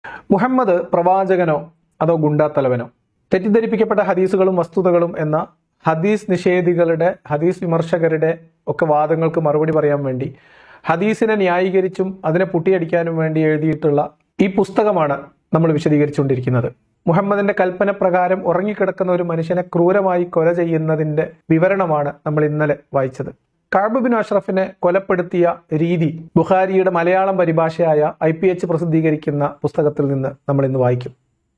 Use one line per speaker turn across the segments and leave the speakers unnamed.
മുഹമ്മദ് പ്രവാചകനോ അതോ ഗുണ്ടാത്തലവനോ തെറ്റിദ്ധരിപ്പിക്കപ്പെട്ട ഹദീസുകളും വസ്തുതകളും എന്ന ഹദീസ് നിഷേധികളുടെ ഹദീസ് വിമർശകരുടെ ഒക്കെ വാദങ്ങൾക്ക് മറുപടി പറയാൻ വേണ്ടി ഹദീസിനെ ന്യായീകരിച്ചും അതിനെ പുട്ടിയടിക്കാനും വേണ്ടി എഴുതിയിട്ടുള്ള ഈ പുസ്തകമാണ് നമ്മൾ വിശദീകരിച്ചുകൊണ്ടിരിക്കുന്നത് മുഹമ്മദിന്റെ കൽപ്പന പ്രകാരം ഉറങ്ങിക്കിടക്കുന്ന ഒരു മനുഷ്യനെ ക്രൂരമായി കൊല ചെയ്യുന്നതിന്റെ വിവരണമാണ് നമ്മൾ ഇന്നലെ വായിച്ചത് കാബുബിൻ അഷ്റഫിനെ കൊലപ്പെടുത്തിയ രീതി ബുഖാരിയുടെ മലയാളം പരിഭാഷയായ ഐ പി എച്ച് പ്രസിദ്ധീകരിക്കുന്ന പുസ്തകത്തിൽ നിന്ന് നമ്മൾ ഇന്ന് വായിക്കും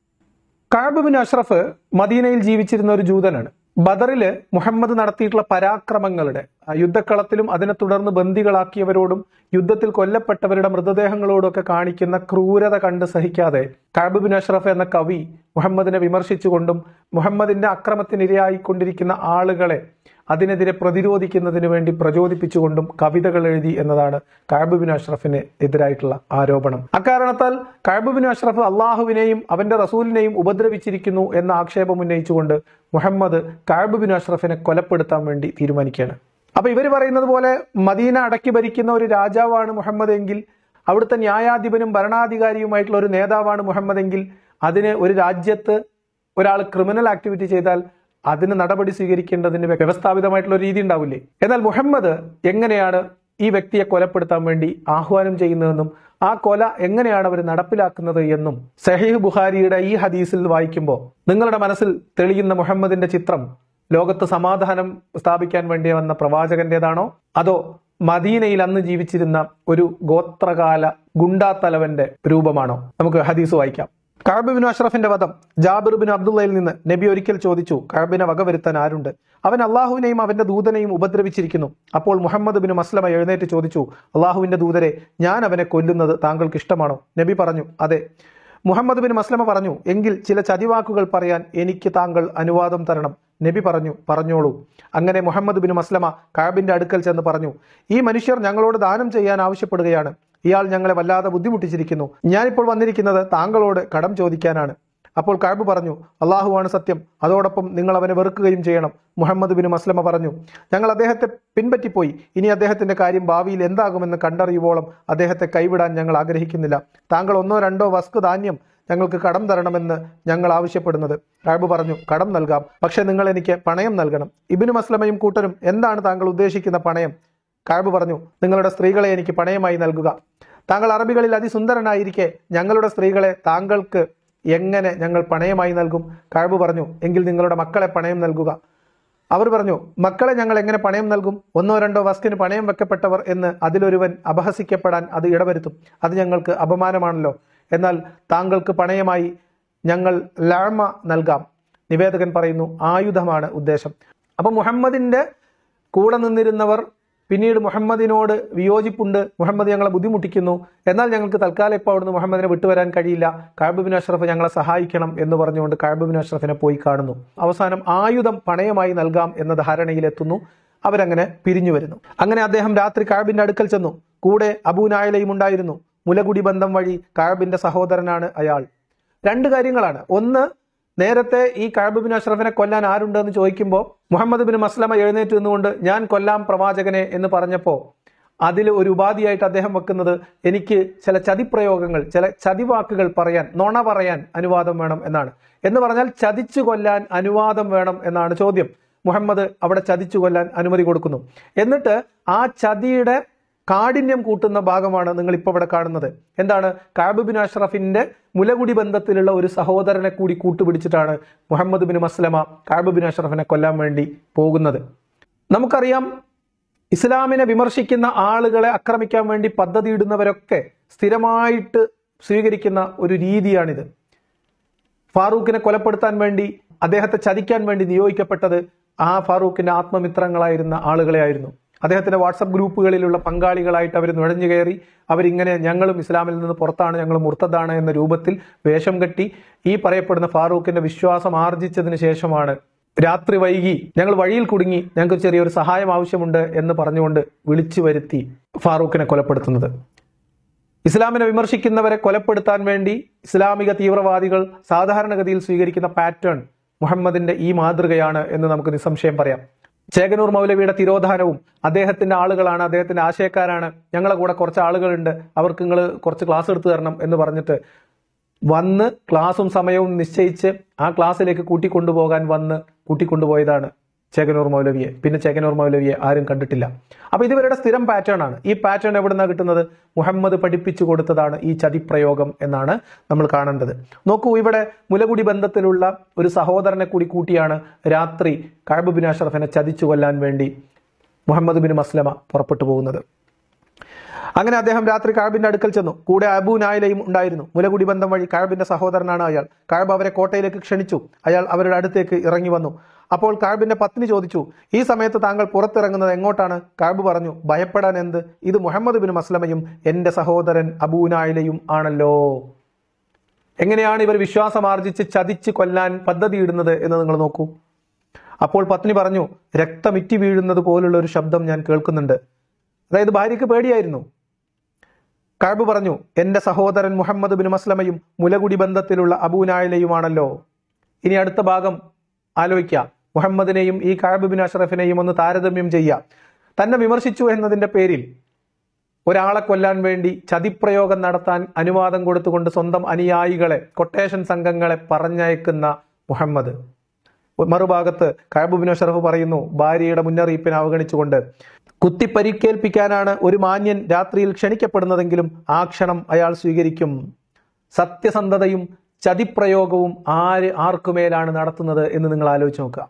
കാബുബിൻ അഷ്റഫ് മദീനയിൽ ജീവിച്ചിരുന്ന ഒരു ജൂതനാണ് ബദറില് മുഹമ്മദ് നടത്തിയിട്ടുള്ള പരാക്രമങ്ങളുടെ ആ യുദ്ധക്കളത്തിലും അതിനെ തുടർന്ന് ബന്ദികളാക്കിയവരോടും യുദ്ധത്തിൽ കൊല്ലപ്പെട്ടവരുടെ മൃതദേഹങ്ങളോടും ഒക്കെ കാണിക്കുന്ന ക്രൂരത കണ്ട് സഹിക്കാതെ കാബുബിൻ അഷ്റഫ് എന്ന കവി മുഹമ്മദിനെ വിമർശിച്ചുകൊണ്ടും മുഹമ്മദിന്റെ അക്രമത്തിനിരയായിക്കൊണ്ടിരിക്കുന്ന ആളുകളെ അതിനെതിരെ പ്രതിരോധിക്കുന്നതിന് വേണ്ടി പ്രചോദിപ്പിച്ചുകൊണ്ടും കവിതകൾ എഴുതി എന്നതാണ് കാബുബിൻ അഷ്റഫിന് എതിരായിട്ടുള്ള ആരോപണം അക്കാരണത്താൽ കാബുബിൻ അഷ്റഫ് അള്ളാഹുവിനെയും അവന്റെ റസൂലിനെയും ഉപദ്രവിച്ചിരിക്കുന്നു എന്ന ആക്ഷേപം ഉന്നയിച്ചുകൊണ്ട് മുഹമ്മദ് കാബുബിൻ അഷ്റഫിനെ കൊലപ്പെടുത്താൻ വേണ്ടി തീരുമാനിക്കുകയാണ് അപ്പൊ ഇവർ പറയുന്നത് പോലെ മദീന അടക്കി ഭരിക്കുന്ന ഒരു രാജാവാണ് മുഹമ്മദ് എങ്കിൽ അവിടുത്തെ ന്യായാധിപനും ഭരണാധികാരിയുമായിട്ടുള്ള ഒരു നേതാവാണ് മുഹമ്മദ് എങ്കിൽ അതിന് ഒരു രാജ്യത്ത് ഒരാൾ ക്രിമിനൽ ആക്ടിവിറ്റി ചെയ്താൽ അതിന് നടപടി സ്വീകരിക്കേണ്ടതിന് വ്യവസ്ഥാപിതമായിട്ടുള്ള ഒരു രീതി ഉണ്ടാവില്ലേ എന്നാൽ മുഹമ്മദ് എങ്ങനെയാണ് ഈ വ്യക്തിയെ കൊലപ്പെടുത്താൻ വേണ്ടി ആഹ്വാനം ചെയ്യുന്നതെന്നും ആ കൊല എങ്ങനെയാണ് അവർ നടപ്പിലാക്കുന്നത് എന്നും സഹീഹ് ബുഖാരിയുടെ ഈ ഹദീസിൽ വായിക്കുമ്പോൾ നിങ്ങളുടെ മനസ്സിൽ തെളിയുന്ന മുഹമ്മദിന്റെ ചിത്രം ലോകത്ത് സമാധാനം സ്ഥാപിക്കാൻ വേണ്ടി വന്ന പ്രവാചകന്റേതാണോ അതോ മദീനയിൽ അന്ന് ജീവിച്ചിരുന്ന ഒരു ഗോത്രകാല ഗുണ്ടാത്തലവന്റെ രൂപമാണോ നമുക്ക് ഹദീസ് വായിക്കാം കഅബിബിൻ അഷ്റഫിന്റെ വധം ജാബിർ ബിൻ അബ്ദുള്ളയിൽ നിന്ന് നബി ഒരിക്കൽ ചോദിച്ചു കഅബിനെ വകവരുത്താൻ ആരുണ്ട് അവൻ അള്ളാഹുവിനെയും അവന്റെ ദൂതനെയും ഉപദ്രവിച്ചിരിക്കുന്നു അപ്പോൾ മുഹമ്മദ് ബിൻ മസ്ലമ എഴുന്നേറ്റ് ചോദിച്ചു അള്ളാഹുവിന്റെ ദൂതരെ ഞാൻ അവനെ കൊല്ലുന്നത് താങ്കൾക്ക് ഇഷ്ടമാണോ നബി പറഞ്ഞു അതെ മുഹമ്മദ് ബിൻ മസ്ലമ പറഞ്ഞു എങ്കിൽ ചില ചതിവാക്കുകൾ പറയാൻ എനിക്ക് താങ്കൾ അനുവാദം തരണം നബി പറഞ്ഞു പറഞ്ഞോളൂ അങ്ങനെ മുഹമ്മദ് ബിൻ മസ്ലമ കാബിന്റെ അടുക്കൽ ചെന്ന് പറഞ്ഞു ഈ മനുഷ്യർ ഞങ്ങളോട് ദാനം ചെയ്യാൻ ആവശ്യപ്പെടുകയാണ് ഇയാൾ ഞങ്ങളെ വല്ലാതെ ബുദ്ധിമുട്ടിച്ചിരിക്കുന്നു ഞാനിപ്പോൾ വന്നിരിക്കുന്നത് താങ്കളോട് കടം ചോദിക്കാനാണ് അപ്പോൾ കാബ് പറഞ്ഞു അള്ളാഹുവാണ് സത്യം അതോടൊപ്പം നിങ്ങൾ അവനെ വെറുക്കുകയും ചെയ്യണം മുഹമ്മദ് ബിൻ മസ്ലമ പറഞ്ഞു ഞങ്ങൾ അദ്ദേഹത്തെ പിൻപറ്റിപ്പോയി ഇനി അദ്ദേഹത്തിന്റെ കാര്യം ഭാവിയിൽ എന്താകുമെന്ന് കണ്ടറിയുവോളം അദ്ദേഹത്തെ കൈവിടാൻ ഞങ്ങൾ ആഗ്രഹിക്കുന്നില്ല താങ്കൾ ഒന്നോ രണ്ടോ വസ്തു ധാന്യം ഞങ്ങൾക്ക് കടം തരണമെന്ന് ഞങ്ങൾ ആവശ്യപ്പെടുന്നത് കാബ് പറഞ്ഞു കടം നൽകാം പക്ഷെ നിങ്ങൾ എനിക്ക് പണയം നൽകണം ഇബിന് മസ്ലമയും കൂട്ടരും എന്താണ് താങ്കൾ ഉദ്ദേശിക്കുന്ന പണയം കാബ് പറഞ്ഞു നിങ്ങളുടെ സ്ത്രീകളെ എനിക്ക് പണയമായി നൽകുക താങ്കൾ അറബികളിൽ അതിസുന്ദരനായിരിക്കെ ഞങ്ങളുടെ സ്ത്രീകളെ താങ്കൾക്ക് എങ്ങനെ ഞങ്ങൾ പണയമായി നൽകും കാബ് പറഞ്ഞു എങ്കിൽ നിങ്ങളുടെ മക്കളെ പണയം നൽകുക അവർ പറഞ്ഞു മക്കളെ ഞങ്ങൾ എങ്ങനെ പണയം നൽകും ഒന്നോ രണ്ടോ വസ്കിന് പണയം വെക്കപ്പെട്ടവർ എന്ന് അതിലൊരുവൻ അപഹസിക്കപ്പെടാൻ അത് ഇടവരുത്തും അത് ഞങ്ങൾക്ക് അപമാനമാണല്ലോ എന്നാൽ താങ്കൾക്ക് പണയമായി ഞങ്ങൾ ലാമ നൽകാം നിവേദകൻ പറയുന്നു ആയുധമാണ് ഉദ്ദേശം അപ്പൊ മുഹമ്മദിന്റെ കൂടെ നിന്നിരുന്നവർ പിന്നീട് മുഹമ്മദിനോട് വിയോജിപ്പുണ്ട് മുഹമ്മദ് ഞങ്ങളെ ബുദ്ധിമുട്ടിക്കുന്നു എന്നാൽ ഞങ്ങൾക്ക് തൽക്കാലം ഇപ്പോൾ അവിടുന്ന് മുഹമ്മദിനെ വിട്ടുവരാൻ കഴിയില്ല കാബുബിൻ അഷ്റഫ് ഞങ്ങളെ സഹായിക്കണം എന്ന് പറഞ്ഞുകൊണ്ട് കാബുബിൻ അഷ്റഫിനെ പോയി കാണുന്നു അവസാനം ആയുധം പണയമായി നൽകാം എന്ന ധാരണയിലെത്തുന്നു അവരങ്ങനെ പിരിഞ്ഞു വരുന്നു അങ്ങനെ അദ്ദേഹം രാത്രി കാബിന്റെ അടുക്കൽ ചെന്നു കൂടെ അബൂനായലയും ഉണ്ടായിരുന്നു മുലകുടി ബന്ധം വഴി കാബിന്റെ സഹോദരനാണ് അയാൾ രണ്ട് കാര്യങ്ങളാണ് ഒന്ന് നേരത്തെ ഈ കഅബ് ബിൻ അഷ്റഫിനെ കൊല്ലാൻ ആരുണ്ട് എന്ന് ചോദിക്കുമ്പോൾ മുഹമ്മദ് ബിൻ മസ്ലമ എഴുന്നേറ്റ് നിന്നുകൊണ്ട് ഞാൻ കൊല്ലാം പ്രവാചകനെ എന്ന് പറഞ്ഞപ്പോൾ അതിൽ ഒരു ഉപാധിയായിട്ട് അദ്ദേഹം വെക്കുന്നത് എനിക്ക് ചില ചതിപ്രയോഗങ്ങൾ ചില ചതിവാക്കുകൾ പറയാൻ നുണ പറയാൻ അനുവാദം വേണം എന്നാണ് എന്ന് പറഞ്ഞാൽ ചതിച്ചു കൊല്ലാൻ അനുവാദം വേണം എന്നാണ് ചോദ്യം മുഹമ്മദ് അവിടെ ചതിച്ചു കൊല്ലാൻ അനുമതി കൊടുക്കുന്നു എന്നിട്ട് ആ ചതിയുടെ കാഠിന്യം കൂട്ടുന്ന ഭാഗമാണ് നിങ്ങൾ ഇപ്പോൾ ഇവിടെ കാണുന്നത് എന്താണ് കാബ് ബിൻ അഷ്റഫിന്റെ മുലകുടി ബന്ധത്തിലുള്ള ഒരു സഹോദരനെ കൂടി കൂട്ടുപിടിച്ചിട്ടാണ് Muhammad bin Maslama Ka'b bin അഷ്റഫിനെ കൊല്ലാൻ വേണ്ടി പോകുന്നത് നമുക്കറിയാം ഇസ്ലാമിനെ വിമർശിക്കുന്ന ആളുകളെ ആക്രമിക്കാൻ വേണ്ടി പദ്ധതിയിടുന്നവരൊക്കെ സ്ഥിരമായിട്ട് സ്വീകരിക്കുന്ന ഒരു രീതിയാണിത് ഫാറൂഖിനെ കൊലപ്പെടുത്താൻ വേണ്ടി അദ്ദേഹത്തെ ചതിക്കാൻ വേണ്ടി നിയോഗിക്കപ്പെട്ടത് ആ ഫാറൂഖിന്റെ ആത്മമിത്രങ്ങളായിരുന്ന ആളുകളെ ആയിരുന്നു അദ്ദേഹത്തിന്റെ വാട്സപ്പ് ഗ്രൂപ്പുകളിലുള്ള പങ്കാളികളായിട്ട് അവർ നുഴഞ്ഞു കയറി അവരിങ്ങനെ ഞങ്ങളും ഇസ്ലാമിൽ നിന്ന് പുറത്താണ് ഞങ്ങൾ മുർത്തതാണ് എന്ന രൂപത്തിൽ വേഷം കെട്ടി ഈ പറയപ്പെടുന്ന ഫാറൂഖിന്റെ വിശ്വാസം ആർജിച്ചതിന് ശേഷമാണ് രാത്രി വൈകി ഞങ്ങൾ വഴിയിൽ കുടുങ്ങി ഞങ്ങൾക്ക് ചെറിയൊരു സഹായം ആവശ്യമുണ്ട് എന്ന് പറഞ്ഞുകൊണ്ട് വിളിച്ചു വരുത്തി ഫാറൂഖിനെ കൊലപ്പെടുത്തുന്നത് ഇസ്ലാമിനെ വിമർശിക്കുന്നവരെ കൊലപ്പെടുത്താൻ വേണ്ടി ഇസ്ലാമിക തീവ്രവാദികൾ സാധാരണഗതിയിൽ സ്വീകരിക്കുന്ന പാറ്റേൺ മുഹമ്മദിന്റെ ഈ മാതൃകയാണ് എന്ന് നമുക്ക് നിസ്സംശയം പറയാം ചേകനൂർ മൗലവിയുടെ തിരോധാനവും അദ്ദേഹത്തിന്റെ ആളുകളാണ് അദ്ദേഹത്തിന്റെ ആശയക്കാരാണ് ഞങ്ങളെ കൂടെ കുറച്ച് ആളുകളുണ്ട് അവർക്ക് നിങ്ങൾ കുറച്ച് ക്ലാസ് എടുത്തു തരണം എന്ന് പറഞ്ഞിട്ട് വന്ന് ക്ലാസും സമയവും നിശ്ചയിച്ച് ആ ക്ലാസ്സിലേക്ക് കൂട്ടിക്കൊണ്ടുപോകാൻ വന്ന് കൂട്ടിക്കൊണ്ടുപോയതാണ് ചേകനൂർ മൗലവിയെ പിന്നെ ചേകനൂർ മൗലവിയെ ആരും കണ്ടിട്ടില്ല അപ്പൊ ഇതുവരുടെ സ്ഥിരം പാറ്റേൺ ആണ് ഈ പാറ്റേൺ എവിടെ നിന്നാണ് കിട്ടുന്നത് മുഹമ്മദ് പഠിപ്പിച്ചു കൊടുത്തതാണ് ഈ ചതിപ്രയോഗം എന്നാണ് നമ്മൾ കാണേണ്ടത് നോക്കൂ ഇവിടെ മുലകുടി ബന്ധത്തിലുള്ള ഒരു സഹോദരനെ കൂടി കൂട്ടിയാണ് രാത്രി കഅബ് ബിൻ അഷ്റഫിനെ ചതിച്ചു കൊല്ലാൻ വേണ്ടി മുഹമ്മദ് ബിൻ മസ്ലമ പുറപ്പെട്ടു പോകുന്നത് അങ്ങനെ അദ്ദേഹം രാത്രി കാഴ്ബിന്റെ അടുക്കൽ ചെന്നു കൂടെ അബൂ നായിലയും ഉണ്ടായിരുന്നു മുലകുടി ബന്ധം വഴി കാഴ്ബിന്റെ സഹോദരനാണ് അയാൾ കാഴ്ബ് അവരെ കോട്ടയിലേക്ക് ക്ഷണിച്ചു അയാൾ അവരുടെ അടുത്തേക്ക് ഇറങ്ങി വന്നു അപ്പോൾ കാഴ്ബിന്റെ പത്നി ചോദിച്ചു ഈ സമയത്ത് താങ്കൾ പുറത്തിറങ്ങുന്നത് എങ്ങോട്ടാണ് കാഴ്ബ് പറഞ്ഞു ഭയപ്പെടാൻ എന്ത് ഇത് മുഹമ്മദ് ബിൻ മസ്ലമയും എന്റെ സഹോദരൻ അബൂ നായിലയും ആണല്ലോ എങ്ങനെയാണ് ഇവർ വിശ്വാസമാർജിച്ച് ചതിച്ച് കൊല്ലാൻ പദ്ധതിയിടുന്നത് എന്ന് നിങ്ങൾ നോക്കൂ അപ്പോൾ പത്നി പറഞ്ഞു രക്തമിറ്റി വീഴുന്നത് പോലുള്ള ഒരു ശബ്ദം ഞാൻ കേൾക്കുന്നുണ്ട് അതായത് ഭാര്യയ്ക്ക് പേടിയായിരുന്നു കഅബ് പറഞ്ഞു എന്റെ സഹോദരൻ മുഹമ്മദ് ബിൻ മസ്ലമയും മുലകുടി ബന്ധത്തിലുള്ള അബൂനായിലയുമാണല്ലോ ഇനി അടുത്ത ഭാഗം ആലോചിക്കുക മുഹമ്മദിനെയും ഈ കഅബ് ബിൻ അഷ്റഫിനെയും ഒന്ന് താരതമ്യം ചെയ്യുക തന്നെ വിമർശിച്ചു എന്നതിന്റെ പേരിൽ ഒരാളെ കൊല്ലാൻ വേണ്ടി ചതിപ്രയോഗം നടത്താൻ അനുവാദം കൊടുത്തുകൊണ്ട് സ്വന്തം അനുയായികളെ കൊട്ടേഷൻ സംഘങ്ങളെ പറഞ്ഞയക്കുന്ന മുഹമ്മദ് മറുഭാഗത്ത് കഅബുബിൻ അഷറഫ് പറയുന്നു ഭാര്യയുടെ മുന്നറിയിപ്പിനെ അവഗണിച്ചുകൊണ്ട് കുത്തി പരിക്കേൽപ്പിക്കാനാണ് ഒരു മാന്യൻ രാത്രിയിൽ ക്ഷണിക്കപ്പെടുന്നതെങ്കിലും ആ ക്ഷണം അയാൾ സ്വീകരിക്കും സത്യസന്ധതയും ചതിപ്രയോഗവും ആര് ആർക്കുമേലാണ് നടത്തുന്നത് എന്ന് നിങ്ങൾ ആലോചിച്ച് നോക്കുക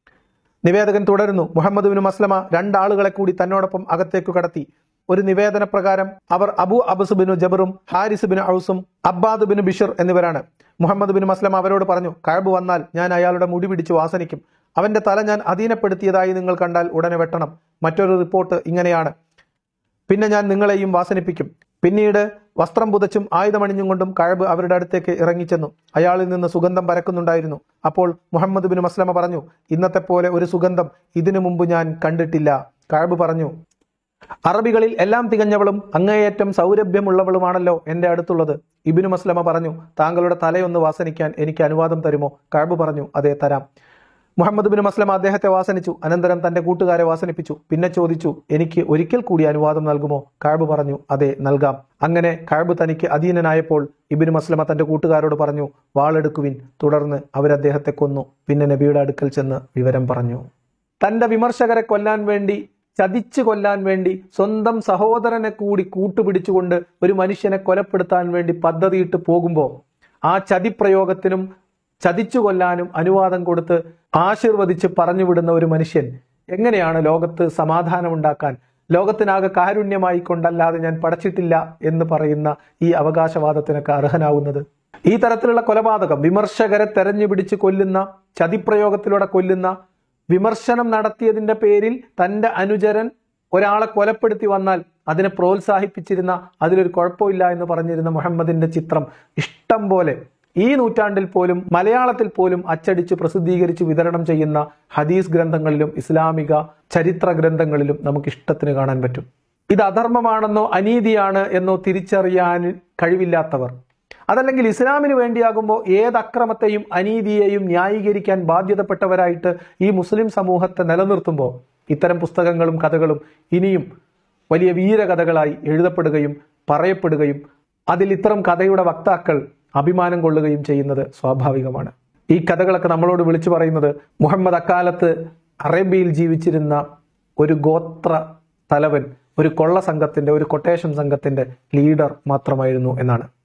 നിവേദകൻ തുടരുന്നു മുഹമ്മദ് ബിൻ മസ്ലമ രണ്ടാളുകളെ കൂടി തന്നോടൊപ്പം അകത്തേക്ക് കടത്തി ഒരു നിവേദന പ്രകാരം അവർ അബു അബസ് ബിനു ജബറും ഹാരിസ് ബിൻ ഔസും അബ്ബാദ് ബിൻ ബിഷർ എന്നിവരാണ് മുഹമ്മദ് ബിൻ മസ്ലം അവരോട് പറഞ്ഞു കഴബ് വന്നാൽ ഞാൻ അയാളുടെ മുടി പിടിച്ച് വാസനിക്കും അവന്റെ തല ഞാൻ അധീനപ്പെടുത്തിയതായി നിങ്ങൾ കണ്ടാൽ ഉടനെ വെട്ടണം മറ്റൊരു റിപ്പോർട്ട് ഇങ്ങനെയാണ് പിന്നെ ഞാൻ നിങ്ങളെയും വാസനിപ്പിക്കും പിന്നീട് വസ്ത്രം പുതച്ചും ആയുധമണിഞ്ഞും കൊണ്ടും കഴബ് അവരുടെ അടുത്തേക്ക് ഇറങ്ങിച്ചെന്നു അയാളിൽ നിന്ന് സുഗന്ധം പരക്കുന്നുണ്ടായിരുന്നു അപ്പോൾ മുഹമ്മദ് ബിൻ മസ്ലമ പറഞ്ഞു ഇന്നത്തെ പോലെ ഒരു സുഗന്ധം ഇതിനു മുമ്പ് ഞാൻ കണ്ടിട്ടില്ല കഴബ് പറഞ്ഞു അറബികളിൽ എല്ലാം തികഞ്ഞവളും അങ്ങേയറ്റം സൗരഭ്യമുള്ളവളുമാണല്ലോ എന്റെ അടുത്തുള്ളത് ഇബിനു മസ്ലമ പറഞ്ഞു താങ്കളുടെ തലയൊന്ന് വാസനിക്കാൻ എനിക്ക് അനുവാദം തരുമോ കഴബ് പറഞ്ഞു അതെ തരാം മുഹമ്മദ് ബിൻ മസ്ലമ അദ്ദേഹത്തെ വാസനിച്ചു അനന്തരം തന്റെ കൂട്ടുകാരെ വാസനിപ്പിച്ചു പിന്നെ ചോദിച്ചു എനിക്ക് ഒരിക്കൽ കൂടി അനുവാദം നൽകുമോ കഴബ് പറഞ്ഞു അതെ നൽകാം അങ്ങനെ കഴബ് തനിക്ക് അധീനനായപ്പോൾ ഇബിൻ മസ്ലമ തന്റെ കൂട്ടുകാരോട് പറഞ്ഞു വാളെടുക്കുവിൻ തുടർന്ന് അവരദ്ദേഹത്തെ കൊന്നു പിന്നെ നബിയുടെ അടുക്കൽ ചെന്ന് വിവരം പറഞ്ഞു തന്റെ വിമർശകരെ കൊല്ലാൻ വേണ്ടി ചതിച്ചു കൊല്ലാൻ വേണ്ടി സ്വന്തം സഹോദരനെ കൂടി കൂട്ടുപിടിച്ചുകൊണ്ട് ഒരു മനുഷ്യനെ കൊലപ്പെടുത്താൻ വേണ്ടി പദ്ധതിയിട്ട് പോകുമ്പോൾ ആ ചതിപ്രയോഗത്തിനും ചതിച്ചു കൊല്ലാനും അനുവാദം കൊടുത്ത് ആശീർവദിച്ച് പറഞ്ഞുവിടുന്ന ഒരു മനുഷ്യൻ എങ്ങനെയാണ് ലോകത്ത് സമാധാനം ഉണ്ടാക്കാൻ ലോകത്തിനാകെ കാരുണ്യമായി കൊണ്ടല്ലാതെ ഞാൻ പടച്ചിട്ടില്ല എന്ന് പറയുന്ന ഈ അവകാശവാദത്തിനൊക്കെ അർഹനാവുന്നത് ഈ തരത്തിലുള്ള കൊലപാതകം വിമർശകരെ തെരഞ്ഞു പിടിച്ച് കൊല്ലുന്ന ചതിപ്രയോഗത്തിലൂടെ കൊല്ലുന്ന വിമർശനം നടത്തിയതിന്റെ പേരിൽ തന്റെ അനുചരൻ ഒരാളെ കൊലപ്പെടുത്തി വന്നാൽ അതിനെ പ്രോത്സാഹിപ്പിച്ചിരുന്ന അതിലൊരു കുഴപ്പമില്ല എന്ന് പറഞ്ഞിരുന്ന മുഹമ്മദിന്റെ ചിത്രം ഇഷ്ടം പോലെ ഈ നൂറ്റാണ്ടിൽ പോലും മലയാളത്തിൽ പോലും അച്ചടിച്ച് പ്രസിദ്ധീകരിച്ച് വിതരണം ചെയ്യുന്ന ഹദീസ് ഗ്രന്ഥങ്ങളിലും ഇസ്ലാമിക ചരിത്ര ഗ്രന്ഥങ്ങളിലും നമുക്ക് ഇഷ്ടത്തിന് കാണാൻ പറ്റും ഇത് അധർമ്മമാണെന്നോ അനീതിയാണ് എന്നോ തിരിച്ചറിയാൻ കഴിവില്ലാത്തവർ അതല്ലെങ്കിൽ ഇസ്ലാമിന് വേണ്ടിയാകുമ്പോൾ ഏത് അക്രമത്തെയും അനീതിയെയും ന്യായീകരിക്കാൻ ബാധ്യതപ്പെട്ടവരായിട്ട് ഈ മുസ്ലിം സമൂഹത്തെ നിലനിർത്തുമ്പോൾ ഇത്തരം പുസ്തകങ്ങളും കഥകളും ഇനിയും വലിയ വീരകഥകളായി എഴുതപ്പെടുകയും പറയപ്പെടുകയും അതിൽ ഇത്തരം കഥയുടെ വക്താക്കൾ അഭിമാനം കൊള്ളുകയും ചെയ്യുന്നത് സ്വാഭാവികമാണ് ഈ കഥകളൊക്കെ നമ്മളോട് വിളിച്ചു പറയുന്നത് മുഹമ്മദ് അക്കാലത്ത് അറേബ്യയിൽ ജീവിച്ചിരുന്ന ഒരു ഗോത്ര തലവൻ ഒരു കൊള്ള സംഘത്തിന്റെ ഒരു കൊട്ടേഷൻ സംഘത്തിന്റെ ലീഡർ മാത്രമായിരുന്നു എന്നാണ്